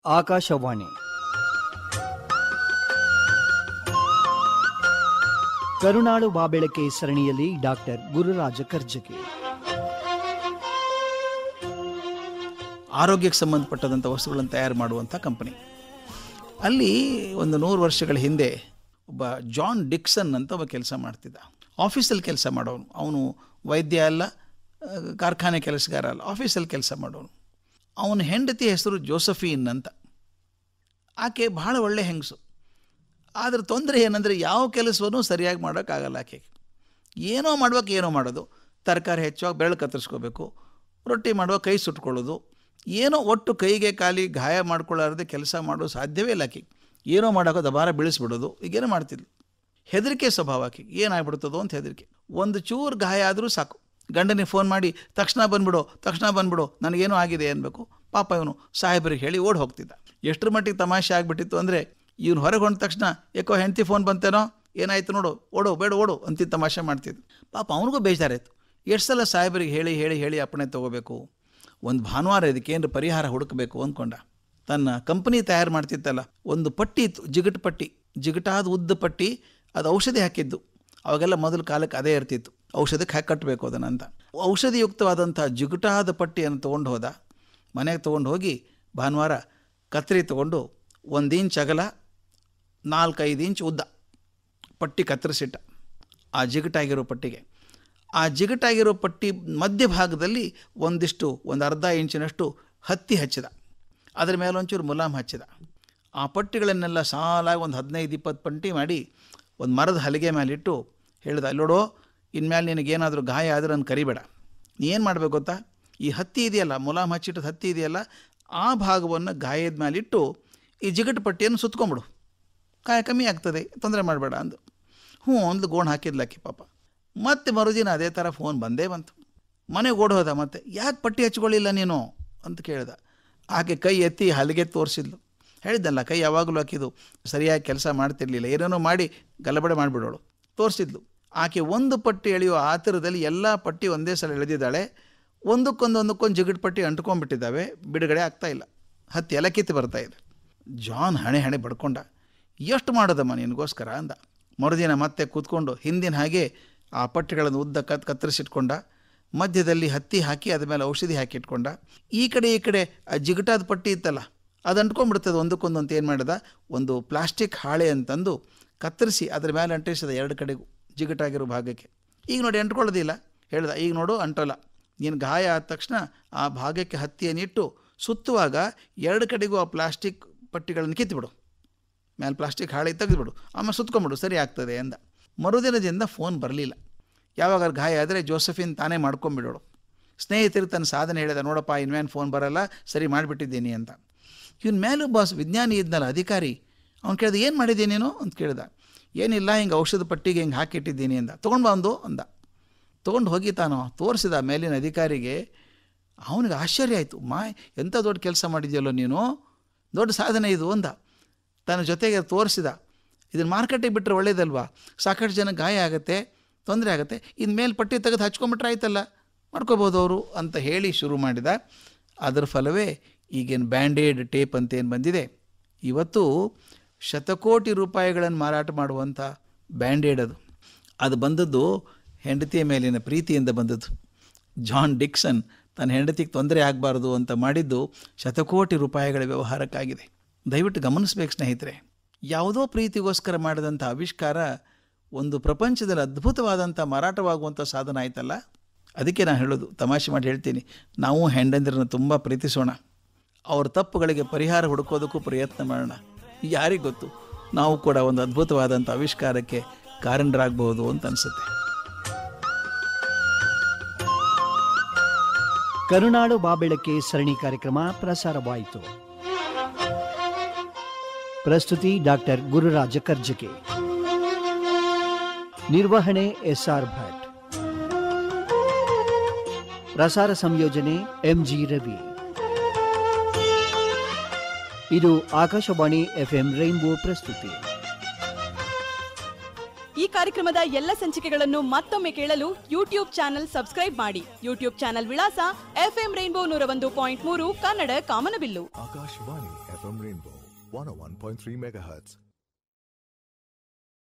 ಆಕಾಶವಾಣಿ ಕರುನಾಡು ಬಾಬೆಳಕೆ ಸರಣಿಯಲ್ಲಿ ಡಾಕ್ಟರ್ ಗುರುರಾಜ ಕರ್ಜಗಿ ಆರೋಗ್ಯಕ್ಕೆ ಸಂಬಂಧಪಟ್ಟದಂಥ ವಸ್ತುಗಳನ್ನು ತಯಾರು ಮಾಡುವಂಥ ಕಂಪನಿ ಅಲ್ಲಿ ಒಂದು ನೂರು ವರ್ಷಗಳ ಹಿಂದೆ ಒಬ್ಬ ಜಾನ್ ಡಿಕ್ಸನ್ ಅಂತ ಒಬ್ಬ ಕೆಲಸ ಮಾಡ್ತಿದ್ದ ಆಫೀಸಲ್ಲಿ ಕೆಲಸ ಮಾಡೋನು ಅವನು ವೈದ್ಯ ಅಲ್ಲ ಆ, ಕಾರ್ಖಾನೆ ಕೆಲಸಗಾರ ಅಲ್ಲ ಆಫೀಸಲ್ಲಿ ಕೆಲಸ ಮಾಡೋನು ಅವನ ಹೆಂಡತಿ ಹೆಸರು ಜೋಸಫೀನ್ ಅಂತ ಆಕೆ ಭಾಳ ಒಳ್ಳೆ ಹೆಂಗಸು ಆದರೆ ತೊಂದರೆ ಏನಂದರೆ ಯಾವ ಕೆಲಸವನ್ನು ಸರಿಯಾಗಿ ಮಾಡೋಕ್ಕಾಗಲ್ಲ ಆಕೆಗೆ ಏನೋ ಮಾಡ್ಬೇಕು ಏನೋ ಮಾಡೋದು ತರಕಾರಿ ಹೆಚ್ಚುವಾಗ ಬೆರಳು ಕತ್ತರಿಸ್ಕೋಬೇಕು ರೊಟ್ಟಿ ಮಾಡುವಾಗ ಕೈ ಸುಟ್ಕೊಳ್ಳೋದು ಏನೋ ಒಟ್ಟು ಕೈಗೆ ಕಾಲಿ ಗಾಯ ಮಾಡ್ಕೊಳ್ಳಾರದೆ ಕೆಲಸ ಮಾಡೋದು ಸಾಧ್ಯವೇ ಇಲ್ಲ ಆಕೆಗೆ ಏನೋ ಮಾಡೋಕೆ ದಬಾರ ಬೀಳಿಸ್ಬಿಡೋದು ಈಗೇನೋ ಮಾಡ್ತಿದ್ಲು ಹೆದರಿಕೆ ಸ್ವಭಾವ ಆಕೆಗೆ ಏನಾಗ್ಬಿಡ್ತದೋ ಅಂತ ಹೆದರಿಕೆ ಒಂದು ಚೂರು ಗಾಯ ಆದರೂ ಸಾಕು ಗಂಡನಿಗೆ ಫೋನ್ ಮಾಡಿ ತಕ್ಷಣ ಬಂದ್ಬಿಡು ತಕ್ಷಣ ಬಂದ್ಬಿಡು ನನಗೇನೋ ಆಗಿದೆ ಅನ್ಬೇಕು ಪಾಪ ಇವನು ಸಾಹೇಬರಿಗೆ ಹೇಳಿ ಓಡಿ ಹೋಗ್ತಿದ್ದ ಎಷ್ಟರ ಮಟ್ಟಿಗೆ ತಮಾಷೆ ಆಗಿಬಿಟ್ಟಿತ್ತು ಅಂದರೆ ಇವನು ಹೊರಗೆ ಹೊಂದ ತಕ್ಷಣ ಯಾಕೋ ಹೆಂಡತಿ ಫೋನ್ ಬಂತೇನೋ ಏನಾಯ್ತು ನೋಡು ಓಡು ಬೇಡ ಓಡು ಅಂತಿದ್ದು ತಮಾಷೆ ಮಾಡ್ತಿದ್ದು ಪಾಪ ಅವನಿಗೂ ಬೇಜಾರಾಯ್ತು ಎಷ್ಟು ಸಲ ಸಾಹೇಬರಿಗೆ ಹೇಳಿ ಹೇಳಿ ಹೇಳಿ ಅಪ್ಪಣೆ ತೊಗೋಬೇಕು ಒಂದು ಭಾನುವಾರ ಇದಕ್ಕೆ ಏನು ಪರಿಹಾರ ಹುಡುಕಬೇಕು ಅಂದ್ಕೊಂಡ ತನ್ನ ಕಂಪನಿ ತಯಾರು ಮಾಡ್ತಿತ್ತಲ್ಲ ಒಂದು ಪಟ್ಟಿ ಇತ್ತು ಜಿಗಟ್ ಪಟ್ಟಿ ಜಿಗಟಾದ ಉದ್ದ ಪಟ್ಟಿ ಅದು ಔಷಧಿ ಹಾಕಿದ್ದು ಅವಾಗೆಲ್ಲ ಮೊದಲ ಕಾಲಕ್ಕೆ ಅದೇ ಇರ್ತಿತ್ತು ಔಷಧಕ್ಕೆ ಹಾಕಿ ಕಟ್ಟಬೇಕು ಅದನ್ನು ಅಂತ ಔಷಧಿಯುಕ್ತವಾದಂಥ ಜಿಗುಟಾದ ಪಟ್ಟಿಯನ್ನು ತೊಗೊಂಡು ಹೋದ ಮನೆಗೆ ತೊಗೊಂಡು ಹೋಗಿ ಭಾನುವಾರ ಕತ್ತರಿ ತೊಗೊಂಡು ಒಂದು ಇಂಚ್ ಅಗಲ ನಾಲ್ಕೈದು ಇಂಚ್ ಉದ್ದ ಪಟ್ಟಿ ಕತ್ತರಿಸಿಟ್ಟ ಆ ಜಿಗಟಾಗಿರೋ ಪಟ್ಟಿಗೆ ಆ ಜಿಗಟಾಗಿರೋ ಪಟ್ಟಿ ಮಧ್ಯಭಾಗದಲ್ಲಿ ಒಂದಿಷ್ಟು ಒಂದು ಅರ್ಧ ಇಂಚಿನಷ್ಟು ಹತ್ತಿ ಹಚ್ಚಿದ ಅದರ ಮೇಲೆ ಒಂಚೂರು ಮುಲಾಮ್ ಹಚ್ಚಿದ ಆ ಪಟ್ಟಿಗಳನ್ನೆಲ್ಲ ಸಾಲಾಗಿ ಒಂದು ಹದಿನೈದು ಇಪ್ಪತ್ತು ಪಟ್ಟಿ ಮಾಡಿ ಒಂದು ಮರದ ಹಲಿಗೆ ಮೇಲಿಟ್ಟು ಹೇಳಿದ ಅಲ್ಲೋಡೋ ಇನ್ಮೇಲೆ ನಿನಗೇನಾದರೂ ಗಾಯ ಆದರೆ ನಾನು ಕರಿಬೇಡ ನೀ ಏನು ಮಾಡಬೇಕು ಗೊತ್ತಾ ಈ ಹತ್ತಿ ಇದೆಯಲ್ಲ ಮುಲಾಮ್ ಹಚ್ಚಿಟ್ಟದ ಹತ್ತಿ ಇದೆಯಲ್ಲ ಆ ಭಾಗವನ್ನು ಗಾಯದ ಮೇಲಿಟ್ಟು ಈ ಜಿಗಟು ಪಟ್ಟಿಯನ್ನು ಸುತ್ಕೊಂಬಿಡು ಗಾಯ ಕಮ್ಮಿ ಆಗ್ತದೆ ತೊಂದರೆ ಮಾಡಬೇಡ ಅಂದು ಹ್ಞೂ ಒಂದು ಗೋಣ್ ಹಾಕಿದ್ಲಾಕಿ ಪಾಪ ಮತ್ತೆ ಮರುದಿನ ಅದೇ ಥರ ಫೋನ್ ಬಂದೇ ಬಂತು ಮನೆಗೆ ಓಡ್ ಹೋದ ಮತ್ತೆ ಯಾಕೆ ಪಟ್ಟಿ ಹಚ್ಕೊಳ್ಳಿಲ್ಲ ನೀನು ಅಂತ ಕೇಳ್ದ ಆಕೆ ಕೈ ಎತ್ತಿ ಹಲಿಗೆ ತೋರಿಸಿದ್ಲು ಹೇಳಿದ್ದಲ್ಲ ಕೈ ಯಾವಾಗಲೂ ಹಾಕಿದ್ದು ಸರಿಯಾಗಿ ಕೆಲಸ ಮಾಡ್ತಿರ್ಲಿಲ್ಲ ಏನೇನೋ ಮಾಡಿ ಗಲಬಡೆ ಮಾಡಿಬಿಡೋಳು ತೋರಿಸಿದ್ಲು ಆಕೆ ಒಂದು ಪಟ್ಟಿ ಎಳೆಯುವ ಆತರದಲ್ಲಿ ಎಲ್ಲ ಪಟ್ಟಿ ಒಂದೇ ಸಲ ಎಳೆದಿದ್ದಾಳೆ ಒಂದಕ್ಕೊಂದು ಒಂದಕ್ಕೊಂದು ಜಿಗಿಟ್ ಪಟ್ಟಿ ಅಂಟ್ಕೊಂಡ್ಬಿಟ್ಟಿದ್ದಾವೆ ಬಿಡುಗಡೆ ಆಗ್ತಾ ಇಲ್ಲ ಹತ್ತಿ ಎಲ್ಲ ಕಿತ್ತು ಬರ್ತಾ ಇದೆ ಜಾನ್ ಹಣೆ ಹಣೆ ಬಡ್ಕೊಂಡ ಎಷ್ಟು ಮಾಡೋದಮ್ಮ ನಿನಗೋಸ್ಕರ ಅಂದ ಮರುದಿನ ಮತ್ತೆ ಕೂತ್ಕೊಂಡು ಹಿಂದಿನ ಹಾಗೆ ಆ ಪಟ್ಟಿಗಳನ್ನು ಉದ್ದ ಕತ್ ಕತ್ತರಿಸಿಟ್ಕೊಂಡ ಮಧ್ಯದಲ್ಲಿ ಹತ್ತಿ ಹಾಕಿ ಅದ ಮೇಲೆ ಔಷಧಿ ಹಾಕಿ ಇಟ್ಕೊಂಡ ಈ ಕಡೆ ಈ ಕಡೆ ಆ ಜಿಗಟಾದ ಪಟ್ಟಿ ಇತ್ತಲ್ಲ ಅದು ಅಂಟ್ಕೊಂಡ್ಬಿಡ್ತದೆ ಒಂದಕ್ಕೊಂದು ಅಂತ ಏನು ಮಾಡಿದ ಒಂದು ಪ್ಲಾಸ್ಟಿಕ್ ಹಾಳೆ ಅಂತಂದು ಕತ್ತರಿಸಿ ಅದ್ರ ಮೇಲೆ ಅಂಟಿಸಿದ ಎರಡು ಕಡೆಗೂ ಜಿಗಟಾಗಿರೋ ಭಾಗಕ್ಕೆ ಈಗ ನೋಡಿ ಅಂಟ್ಕೊಳ್ಳೋದಿಲ್ಲ ಹೇಳ್ದ ಈಗ ನೋಡು ಅಂಟೋಲ್ಲ ನೀನು ಗಾಯ ಆದ ತಕ್ಷಣ ಆ ಭಾಗಕ್ಕೆ ಹತ್ತಿಯನ್ನಿಟ್ಟು ಸುತ್ತುವಾಗ ಎರಡು ಕಡೆಗೂ ಆ ಪ್ಲಾಸ್ಟಿಕ್ ಪಟ್ಟಿಗಳನ್ನು ಕಿತ್ತುಬಿಡು ಮೇಲೆ ಪ್ಲಾಸ್ಟಿಕ್ ಹಾಳೆ ತೆಗೆದುಬಿಡು ಆಮೇಲೆ ಸುತ್ಕೊಂಬಿಡು ಸರಿ ಆಗ್ತದೆ ಅಂದ ಮರುದಿನದಿಂದ ಫೋನ್ ಬರಲಿಲ್ಲ ಯಾವಾಗ ಗಾಯ ಆದರೆ ಜೋಸಫಿನ್ ತಾನೇ ಮಾಡ್ಕೊಂಬಿಡೋಳು ಸ್ನೇಹಿತರಿಗೆ ತನ್ನ ಸಾಧನೆ ಹೇಳಿದ ನೋಡಪ್ಪ ಇನ್ಮೇಲೆ ಫೋನ್ ಬರಲ್ಲ ಸರಿ ಮಾಡಿಬಿಟ್ಟಿದ್ದೀನಿ ಅಂತ ಇವನ್ ಮೇಲೂ ಬಾಸ್ ವಿಜ್ಞಾನಿ ಇದ್ನಲ್ಲ ಅಧಿಕಾರಿ ಅವ್ನು ಕೇಳಿದ ಏನು ಮಾಡಿದ್ದೀನಿ ನೀನು ಅಂತ ಕೇಳ್ದ ಏನಿಲ್ಲ ಹಿಂಗೆ ಔಷಧ ಪಟ್ಟಿಗೆ ಹಿಂಗೆ ಹಾಕಿಟ್ಟಿದ್ದೀನಿ ಅಂದ ತೊಗೊಂಡು ಬಂದು ಅಂದ ತೊಗೊಂಡು ಹೋಗಿ ತಾನು ತೋರಿಸಿದ ಮೇಲಿನ ಅಧಿಕಾರಿಗೆ ಅವನಿಗೆ ಆಶ್ಚರ್ಯ ಆಯಿತು ಮಾ ಎಂಥ ದೊಡ್ಡ ಕೆಲಸ ಮಾಡಿದ್ಯಲ್ಲೋ ನೀನು ದೊಡ್ಡ ಸಾಧನೆ ಇದು ಅಂದ ತನ್ನ ಜೊತೆಗೆ ತೋರಿಸಿದ ಇದನ್ನು ಮಾರ್ಕೆಟಿಗೆ ಬಿಟ್ಟರೆ ಒಳ್ಳೇದಲ್ವಾ ಸಾಕಷ್ಟು ಜನ ಗಾಯ ಆಗುತ್ತೆ ತೊಂದರೆ ಆಗುತ್ತೆ ಇನ್ನು ಮೇಲೆ ಪಟ್ಟಿ ತೆಗೆದು ಹಚ್ಕೊಂಬಿಟ್ರೆ ಆಯ್ತಲ್ಲ ಮಾಡ್ಕೋಬೋದು ಅವರು ಅಂತ ಹೇಳಿ ಶುರು ಮಾಡಿದ ಅದರ ಫಲವೇ ಈಗೇನು ಬ್ಯಾಂಡೇಡ್ ಟೇಪ್ ಅಂತ ಏನು ಬಂದಿದೆ ಇವತ್ತು ಶತಕೋಟಿ ರೂಪಾಯಿಗಳನ್ನು ಮಾರಾಟ ಮಾಡುವಂಥ ಬ್ಯಾಂಡೇಡ್ ಅದು ಅದು ಬಂದದ್ದು ಹೆಂಡತಿಯ ಮೇಲಿನ ಪ್ರೀತಿಯಿಂದ ಬಂದದ್ದು ಜಾನ್ ಡಿಕ್ಸನ್ ತನ್ನ ಹೆಂಡತಿಗೆ ತೊಂದರೆ ಆಗಬಾರ್ದು ಅಂತ ಮಾಡಿದ್ದು ಶತಕೋಟಿ ರೂಪಾಯಿಗಳ ವ್ಯವಹಾರಕ್ಕಾಗಿದೆ ದಯವಿಟ್ಟು ಗಮನಿಸ್ಬೇಕು ಸ್ನೇಹಿತರೆ ಯಾವುದೋ ಪ್ರೀತಿಗೋಸ್ಕರ ಮಾಡಿದಂಥ ಆವಿಷ್ಕಾರ ಒಂದು ಪ್ರಪಂಚದಲ್ಲಿ ಅದ್ಭುತವಾದಂಥ ಮಾರಾಟವಾಗುವಂಥ ಸಾಧನ ಆಯ್ತಲ್ಲ ಅದಕ್ಕೆ ನಾನು ಹೇಳೋದು ತಮಾಷೆ ಮಾಡಿ ಹೇಳ್ತೀನಿ ನಾವು ಹೆಂಡಂದಿರನ್ನು ತುಂಬ ಪ್ರೀತಿಸೋಣ ಅವ್ರ ತಪ್ಪುಗಳಿಗೆ ಪರಿಹಾರ ಹುಡುಕೋದಕ್ಕೂ ಪ್ರಯತ್ನ ಮಾಡೋಣ ಯಾರಿಗೆ ಗೊತ್ತು ನಾವು ಕೂಡ ಒಂದು ಅದ್ಭುತವಾದಂಥ ಆವಿಷ್ಕಾರಕ್ಕೆ ಕಾರಣರಾಗಬಹುದು ಅಂತ ಅನಿಸುತ್ತೆ ಕರುನಾಡು ಬಾಬೆಳಕೆ ಸರಣಿ ಕಾರ್ಯಕ್ರಮ ಪ್ರಸಾರವಾಯಿತು ಪ್ರಸ್ತುತಿ ಡಾಕ್ಟರ್ ಗುರುರಾಜ ಕರ್ಜಕೆ ನಿರ್ವಹಣೆ ಎಸ್ಆರ್ ಭಟ್ ಪ್ರಸಾರ ಸಂಯೋಜನೆ ಎಂಜಿ ರವಿ ಇದು ಆಕಾಶವಾಣಿ ಎಫ್ಎಂ ರೈನ್ಬೋ ಪ್ರಸ್ತುತಿ ಈ ಕಾರ್ಯಕ್ರಮದ ಎಲ್ಲ ಸಂಚಿಕೆಗಳನ್ನು ಮತ್ತೊಮ್ಮೆ ಕೇಳಲು ಯೂಟ್ಯೂಬ್ ಚಾನೆಲ್ ಸಬ್ಸ್ಕ್ರೈಬ್ ಮಾಡಿ ಯೂಟ್ಯೂಬ್ ಚಾನೆಲ್ ವಿಳಾಸ ಎಫ್ಎಂ ರೈನ್ಬೋ ನೂರ ಒಂದು ಪಾಯಿಂಟ್ ಮೂರು ಕನ್ನಡ ಕಾಮನಬಿಲ್ಲು Akashvani FM Rainbow 101.3 MHz.